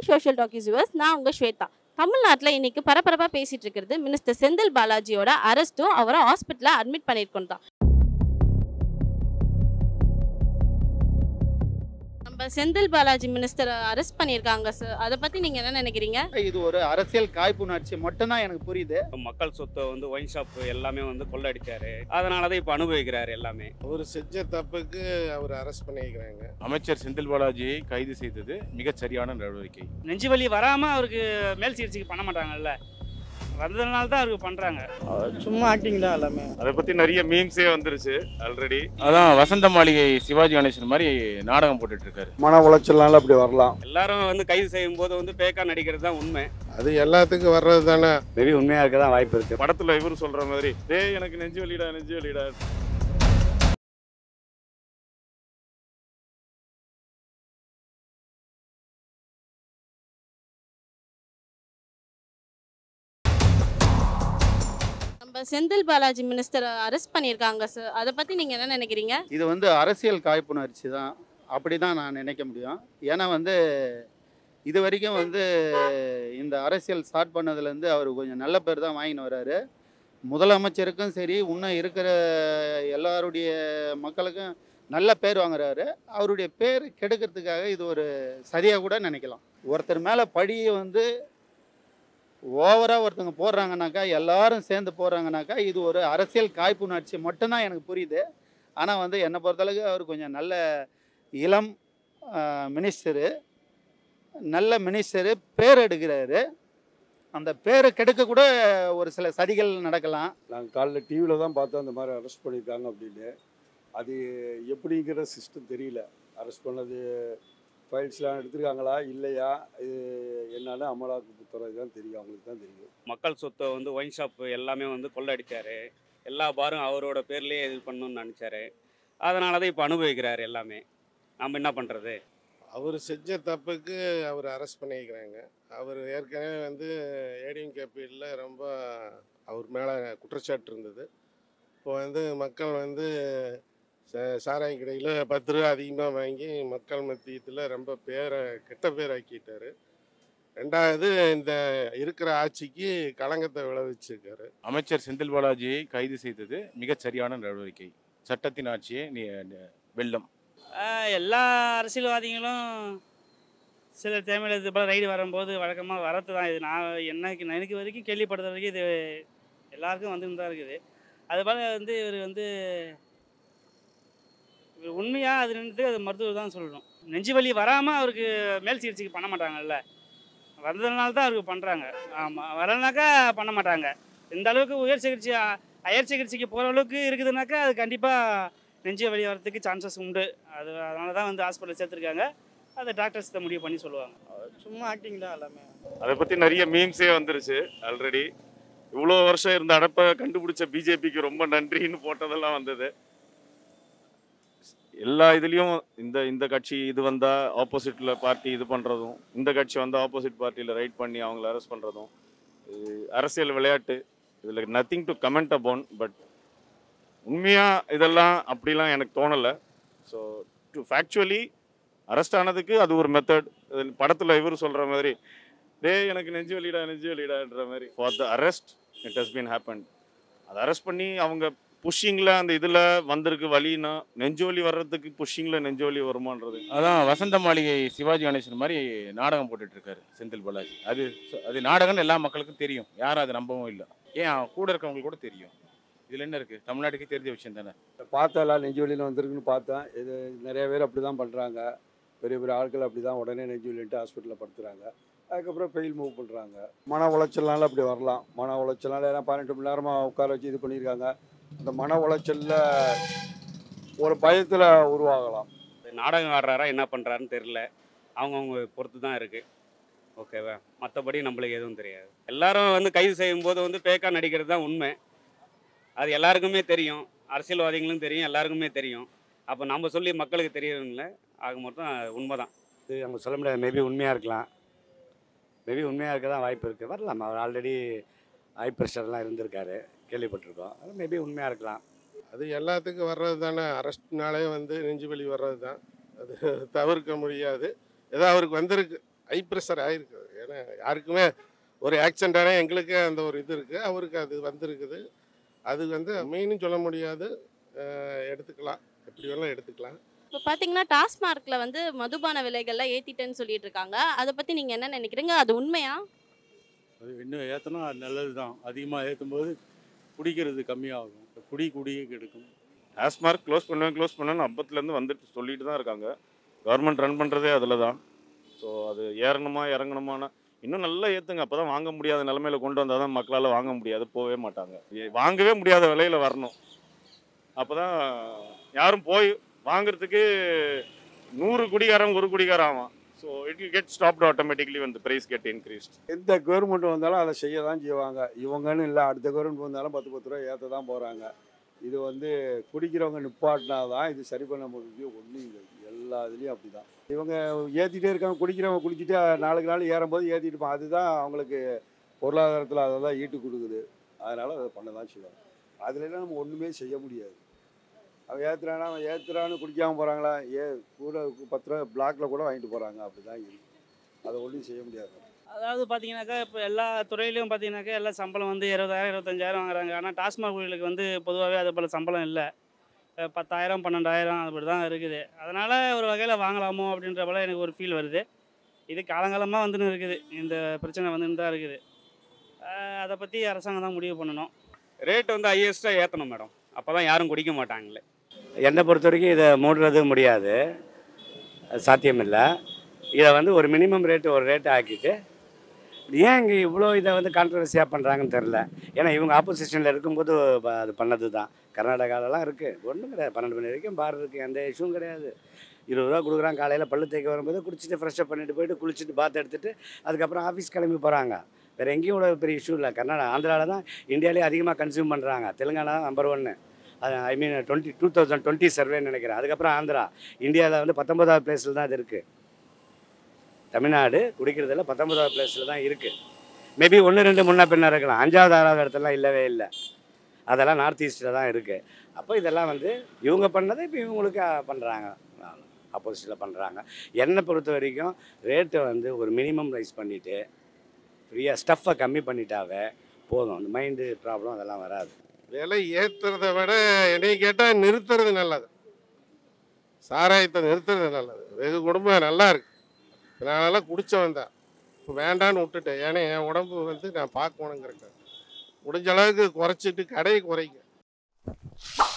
social talkies viewers நான் உங்கள் ஸ்வேதா தமிழ்நாட்டில் இன்னைக்கு பரபரப்பாக பேசிட்டு இருக்கிறது மினிஸ்டர் செந்தில் பாலாஜியோட அரெஸ்ட்டும் அவரை ஹாஸ்பிட்டலில் அட்மிட் பண்ணியிருக்கோம் தான் நம்ம செந்தில் பாலாஜி மினிஸ்டர் அரெஸ்ட் பண்ணியிருக்காங்க சார் அதை பற்றி நீங்கள் என்ன நினைக்கிறீங்க இது ஒரு அரசியல் காய்ப்புணர்ச்சி மட்டும்தான் எனக்கு புரியுது மக்கள் சொத்தை வந்து ஒயின் ஷாப் எல்லாமே வந்து கொள்ளடிச்சாரு அதனால தான் இப்போ அனுபவிக்கிறாரு எல்லாமே அவர் செஞ்ச தப்புக்கு அவர் அரெஸ்ட் பண்ணிக்கிறாங்க அமைச்சர் செந்தில் பாலாஜியை கைது செய்தது மிகச் சரியான நடவடிக்கை நெஞ்சு வலி வராமல் அவருக்கு மேல் சிகிச்சைக்கு பண்ண மாட்டாங்கல்ல வந்ததுனால தான் அவருக்கு பண்ணுறாங்க சும்மா ஆக்டிங் தான் எல்லாமே அதை பத்தி நிறைய மீம்ஸே வந்துருச்சு ஆல்ரெடி அதான் வசந்த மாளிகை சிவாஜி கணேசன் மாதிரி நாடகம் போட்டுட்டு இருக்காரு மன உளைச்சல்னால அப்படி வரலாம் எல்லாரும் வந்து கைது செய்யும் போது வந்து பேக்கா நடிக்கிறது தான் உண்மை அது எல்லாத்துக்கும் வர்றது தானே மேபி உண்மையாக இருக்க தான் வாய்ப்பு இருக்குது படத்துல இவரு சொல்ற மாதிரி டேய் எனக்கு நெஞ்சு வலிடா நெஞ்சு வலிடா நம்ம செந்தில் பாலாஜி மினிஸ்டர் அரெஸ்ட் பண்ணியிருக்காங்க சார் அதை பற்றி நீங்கள் என்ன நினைக்கிறீங்க இது வந்து அரசியல் காய்ப்புணர்ச்சி தான் அப்படி தான் நான் நினைக்க முடியும் ஏன்னா வந்து இது வரைக்கும் வந்து இந்த அரசியல் ஸ்டார்ட் பண்ணதுலேருந்து அவர் கொஞ்சம் நல்ல பேர் தான் வாங்கின்னு வராரு முதலமைச்சருக்கும் சரி இன்னும் இருக்கிற எல்லாருடைய மக்களுக்கும் நல்ல பேர் வாங்குறாரு அவருடைய பேர் கெடுக்கிறதுக்காக இது ஒரு சதியாக கூட நினைக்கலாம் ஒருத்தர் மேலே பழியை வந்து ஓவராக ஒருத்தவங்க போடுறாங்கனாக்கா எல்லாரும் சேர்ந்து போடுறாங்கனாக்கா இது ஒரு அரசியல் காய்ப்புணர்ச்சி மட்டும்தான் எனக்கு புரியுது ஆனால் வந்து என்னை பொறுத்தளவுக்கு அவர் கொஞ்சம் நல்ல இளம் மினிஸ்டரு நல்ல மினிஸ்டரு பேர் எடுக்கிறாரு அந்த பேரை கெடுக்க கூட ஒரு சில சதிகள் நடக்கலாம் நாங்கள் காலைல டிவியில் தான் பார்த்தோம் அந்த மாதிரி அரெஸ்ட் பண்ணியிருக்காங்க அப்படின்னு அது எப்படிங்கிற சிஸ்டம் தெரியல அரெஸ்ட் பண்ணது ஃபைல்ஸ்லாம் எடுத்திருக்காங்களா இல்லையா இது என்னன்னு அமலாக்கு துறை தான் தெரியும் அவங்களுக்கு தான் தெரியும் மக்கள் சொத்தை வந்து ஒயின் ஷாப் எல்லாமே வந்து கொள்ளடிச்சாரு எல்லா பாரும் அவரோட பேர்லேயே இது பண்ணணும்னு நினச்சாரு அதனால தான் இப்போ அனுபவிக்கிறாரு எல்லாமே நம்ம என்ன பண்ணுறது அவர் செஞ்ச தப்புக்கு அவர் அரெஸ்ட் பண்ணிக்கிறாங்க அவர் ஏற்கனவே வந்து ஏடிஎம் கேபியில் ரொம்ப அவர் மேலே குற்றச்சாட்டு இருந்தது இப்போ வந்து மக்கள் வந்து ச- சாராய கடையில் பத்து ரூபா அதிகமாக வாங்கி மக்கள் மத்தியத்தில் ரொம்ப பேரை கெட்ட பேர் ஆக்கிட்டாரு ரெண்டாவது இந்த இருக்கிற ஆட்சிக்கு களங்கத்தை விளைவிச்சிருக்காரு அமைச்சர் செந்தில் பாலாஜியை கைது செய்தது மிகச் சரியான நடவடிக்கை சட்டத்தின் ஆட்சியை நீ வெல்லம் எல்லா அரசியல்வாதிகளும் சில டைமில் இது போல் ரைடு வரும்போது வழக்கமாக வரது தான் இது நான் எனக்கு எனக்கு வரைக்கும் கேள்விப்படுற வரைக்கும் இது எல்லாருக்கும் வந்துன்னு தான் இருக்குது அதுபோல் வந்து இவர் வந்து இவர் உண்மையாக அது நின்று அது மருத்துவர் தான் சொல்லணும் நெஞ்சு வலி வராமல் அவருக்கு மேல் சிகிச்சைக்கு பண்ண மாட்டாங்கல்ல வந்ததுனால தான் அவருக்கு பண்ணுறாங்க ஆமாம் வரலனாக்கா பண்ண மாட்டாங்க இந்த அளவுக்கு உயர் சிகிச்சை அயர் சிகிச்சைக்கு போகிற அளவுக்கு இருக்குதுனாக்கா அது கண்டிப்பாக நெஞ்சு வலி வரதுக்கு சான்சஸ் உண்டு அது அதனால தான் வந்து ஹாஸ்பிட்டல் சேர்த்துருக்காங்க அதை டாக்டர்ஸ் தான் முடிவு பண்ணி சொல்லுவாங்க சும்மா ஆக்டிங் தான் எல்லாமே அதை பத்தி நிறைய மீம்ஸே வந்துருச்சு ஆல்ரெடி இவ்வளோ வருஷம் இருந்த அடப்பை கண்டுபிடிச்ச பிஜேபிக்கு ரொம்ப நன்றின்னு போட்டதெல்லாம் வந்தது எல்லா இதுலேயும் இந்த இந்த கட்சி இது வந்தால் ஆப்போசிட்டில் பார்ட்டி இது பண்ணுறதும் இந்த கட்சி வந்தால் ஆப்போசிட் பார்ட்டியில் ரைட் பண்ணி அவங்கள அரெஸ்ட் பண்ணுறதும் இது அரசியல் விளையாட்டு இதில் nothing to comment about but உண்மையாக இதெல்லாம் அப்படிலாம் எனக்கு தோணலை ஸோ டு ஃபேக்சுவலி அரெஸ்ட் ஆனதுக்கு அது ஒரு மெத்தட் படத்தில் இவர் சொல்கிற மாதிரி டேய் எனக்கு நெஞ்சு வலிடா நெஞ்சு வலிடான்ற மாதிரி for the arrest it has been happen அதை அரெஸ்ட் பண்ணி அவங்க புஷ்ஷிங்கில் அந்த இதில் வந்திருக்கு வலின்னா நெஞ்சு வலி வர்றதுக்கு புஷ்ஷிங்கில் நெஞ்சு வலி வருமான்றது அதான் வசந்த மாளிகை சிவாஜி கணேசன் மாதிரி நாடகம் போட்டுட்டு இருக்காரு செந்தில் பாலாஜி அது அது நாடகம்னு எல்லா மக்களுக்கும் தெரியும் யாரும் அதை நம்பவும் இல்லை ஏன் கூட இருக்கவங்களுக்கு கூட தெரியும் இதில் என்ன இருக்குது தமிழ்நாட்டுக்கே தெரிஞ்ச விஷயம் தானே பார்த்தா எல்லாம் நெஞ்சு வலியில் வந்திருக்குன்னு பார்த்தேன் இது நிறைய பேர் அப்படி தான் பண்ணுறாங்க பெரிய பெரிய ஆட்கள் அப்படி தான் உடனே நெஞ்சு வலின்ட்டு ஹாஸ்பிட்டலில் படுத்துறாங்க அதுக்கப்புறம் பெயில் மூவ் பண்ணுறாங்க மன உளைச்சல்னால அப்படி வரலாம் மன உளைச்சல்னால ஏன்னா பதினெட்டு மணி நேரமாக உட்கார வச்சு இது பண்ணியிருக்காங்க அந்த மன உளைச்சலில் ஒரு பயத்தில் உருவாகலாம் நாடகம் ஆடுறாரா என்ன பண்ணுறாருன்னு தெரில அவங்கவுங்க பொறுத்து தான் இருக்குது ஓகேவா மற்றபடி நம்மளுக்கு எதுவும் தெரியாது எல்லாரும் வந்து கைது செய்யும் போது வந்து பேக்கா நடிக்கிறது தான் உண்மை அது எல்லாருக்குமே தெரியும் அரசியல்வாதிகளும் தெரியும் எல்லாருக்குமே தெரியும் அப்போ நம்ம சொல்லி மக்களுக்கு தெரியணும்ல ஆக மொத்தம் உண்மை தான் இது நம்ம சொல்ல முடியாது மேபி உண்மையாக இருக்கலாம் மேபி உண்மையாக இருக்க தான் வாய்ப்பு இருக்குது வரலாம் அவர் ஆல்ரெடி ஹை ப்ரெஷர்லாம் இருந்திருக்காரு கேள்விப்பட்டிருக்கோம் அது மேபி உண்மையாக இருக்கலாம் அது எல்லாத்துக்கும் வர்றது தானே அரெஸ்ட்னாலே வந்து நெஞ்சு வலி வர்றது தான் அது தவிர்க்க முடியாது ஏதோ அவருக்கு வந்திருக்கு ஹை ப்ரெஷர் ஆகிருக்கு ஏன்னா யாருக்குமே ஒரு ஆக்சிடென்டான எங்களுக்கே அந்த ஒரு இது இருக்குது அவருக்கு அது வந்திருக்குது அது வந்து மெயினும் சொல்ல முடியாது அஹ் எடுத்துக்கலாம் எப்படி வேணாலும் எடுத்துக்கலாம் இப்போ பார்த்தீங்கன்னா டாஸ்மார்க்ல வந்து மதுபான விலைகள்லாம் ஏத்திட்டேன்னு சொல்லிட்டு இருக்காங்க அதை பத்தி நீங்க என்ன நினைக்கிறீங்க அது உண்மையா அது இன்னும் ஏற்றினா அது நல்லது தான் அதிகமாக ஏற்றும் போது குடிக்கிறது கம்மியாகும் குடி குடியே கெடுக்கும் டாஸ்மார்க் க்ளோஸ் பண்ணுவேன் க்ளோஸ் பண்ணுவேன்னு அப்பத்துலேருந்து வந்துட்டு சொல்லிட்டு தான் இருக்காங்க கவர்மெண்ட் ரன் பண்ணுறதே அதில் தான் ஸோ அது ஏறணுமா இறங்கணுமானா இன்னும் நல்லா ஏற்றுங்க அப்போ தான் வாங்க முடியாத நிலமையில கொண்டு வந்தால் தான் மக்களால் வாங்க முடியாது போகவே மாட்டாங்க ஏ- வாங்கவே முடியாத விலையில வரணும் அப்போ தான் யாரும் போய் வாங்குறதுக்கு நூறு குடிகாரன் ஒரு குடிகாரன் ஆவான் so it will get stopped automatically வந்து ப்ரைஸ் கெட் இன்க்ரீஸ்ட் எந்த கவர்மெண்ட் வந்தாலும் அதை செய்ய தான் செய்வாங்க இவங்கன்னு இல்லை அடுத்த கவர்மெண்ட் வந்தாலும் பத்து பத்து ரூபா ஏற்ற தான் போகிறாங்க இது வந்து குடிக்கிறவங்க நிப்பாட்டினா தான் இது சரி பண்ண முடியும் ஒன்றும் இல்லை எல்லா இதுலேயும் அப்படி தான் இவங்க ஏற்றிட்டே இருக்காங்க குடிக்கிறவங்க குடிச்சிட்டு நாளுக்கு நாள் ஏறும்போது ஏற்றிட்டு இருப்பாங்க அதுதான் அவங்களுக்கு பொருளாதாரத்தில் அதை தான் ஈட்டு கொடுக்குது அதனால் அதை பண்ண தான் செய்வாங்க அதுலலாம் நம்ம ஒன்றுமே செய்ய முடியாது அவன் ஏற்றுறானா அவன் ஏற்றுறான்னு குடிக்காமல் போகிறாங்களா ஏ கூட பத்து ரூபா பிளாக்ல கூட வாங்கிட்டு போகிறாங்க அப்படி தான் இருக்கு அதை ஒன்றும் செய்ய முடியாது அதாவது பார்த்தீங்கன்னாக்கா இப்போ எல்லா துறையிலையும் பார்த்தீங்கன்னாக்கா எல்லா சம்பளம் வந்து இருபதாயிரம் இருபத்தஞ்சாயிரம் வாங்குறாங்க ஆனால் டாஸ்மாக் ஊழியர்களுக்கு வந்து பொதுவாகவே அது போல் சம்பளம் இல்லை அஹ் பத்தாயிரம் பன்னெண்டாயிரம் அப்படி தான் இருக்குது அதனால் ஒரு வகையில் வாங்கலாமோ அப்படின்ற போல எனக்கு ஒரு ஃபீல் வருது இது காலங்காலமாக வந்துன்னு இருக்குது இந்த பிரச்சனை வந்துன்னு தான் இருக்குது அஹ் அதை பற்றி அரசாங்கம் தான் முடிவு பண்ணணும் ரேட் வந்து ஹையஸ்ட்டாக ஏற்றணும் மேடம் அப்போ தான் யாரும் குடிக்க மாட்டாங்களே என்னை பொறுத்த வரைக்கும் இதை மூடுறது முடியாது அது சாத்தியமில்லை இதை வந்து ஒரு மினிமம் ரேட்டு ஒரு ரேட்டு ஆக்கிட்டு ஏன் இங்கே இவ்வளோ இதை வந்து கான்ட்ரவர்சியாக பண்ணுறாங்கன்னு தெரில ஏன்னா இவங்க ஆப்போசிஷனில் இருக்கும்போது ப- அது பண்ணது தான் கர்நாடகாலலாம் இருக்குது ஒன்றும் கிடையாது பன்னெண்டு மணி வரைக்கும் பார் இருக்குது எந்த இஷ்யூவும் கிடையாது இருபது ரூபா கொடுக்குறாங்க காலையில் பல்லு தேய்க்க வரும்போது குடிச்சிட்டு ஃப்ரெஷ்ஷப் பண்ணிட்டு போயிட்டு குளிச்சுட்டு பாத் எடுத்துட்டு அதுக்கப்புறம் ஆஃபீஸ் கிளம்பி போகிறாங்க வேறு எங்கேயும் இவ்வளோ பெரிய இஷ்யூ இல்லை கர்நாடகா ஆந்திராவில் தான் இந்தியாவிலே அதிகமாக கன்சியூம் பண்ணுறாங்க தெலுங்கானா நம்பர் ஒன்று I mean twenty two thousand twenty சர்வேன்னு நினைக்கிறேன் அதுக்கப்புறம் ஆந்திரா இந்தியாவில் வந்து பத்தொன்பதாவது பிளேஸில் தான் இது இருக்குது தமிழ்நாடு குடிக்கிறதுல பத்தொன்பதாவது பிளேஸில் தான் இருக்குது மேபி ஒன்று ரெண்டு முன்ன பின்ன இருக்கலாம் அஞ்சாவது ஆறாவது இடத்துலலாம் இல்லவே இல்லை அதெல்லாம் நார்த் ஈஸ்ட்டில் தான் இருக்குது அப்போ இதெல்லாம் வந்து இவங்க பண்ணதை இப்போ இவங்களுக்கு பண்ணுறாங்க ஆப்போசிட்டில் பண்ணுறாங்க என்னை பொறுத்த வரைக்கும் ரேட்டை வந்து ஒரு மினிமம் ரைஸ் பண்ணிவிட்டு ஃப்ரீயாக ஸ்டஃப்பை கம்மி பண்ணிட்டாவே போதும் அந்த மைண்டு ப்ராப்ளம் அதெல்லாம் வராது விலை ஏற்றுறத விட என்னைய கேட்டால் நிறுத்துறது நல்லது சாராயத்தை நிறுத்துறது நல்லது வெகு குடும்பம் நல்லா இருக்கு நானெல்லாம் குடிச்சவன் தான் இப்போ வேண்டான்னு விட்டுட்டேன் ஏன்னா என் உடம்பு வந்து நான் பார்க்கணுங்கிறக்க முடிஞ்ச அளவுக்கு குறைச்சிட்டு கடையை குறைங்க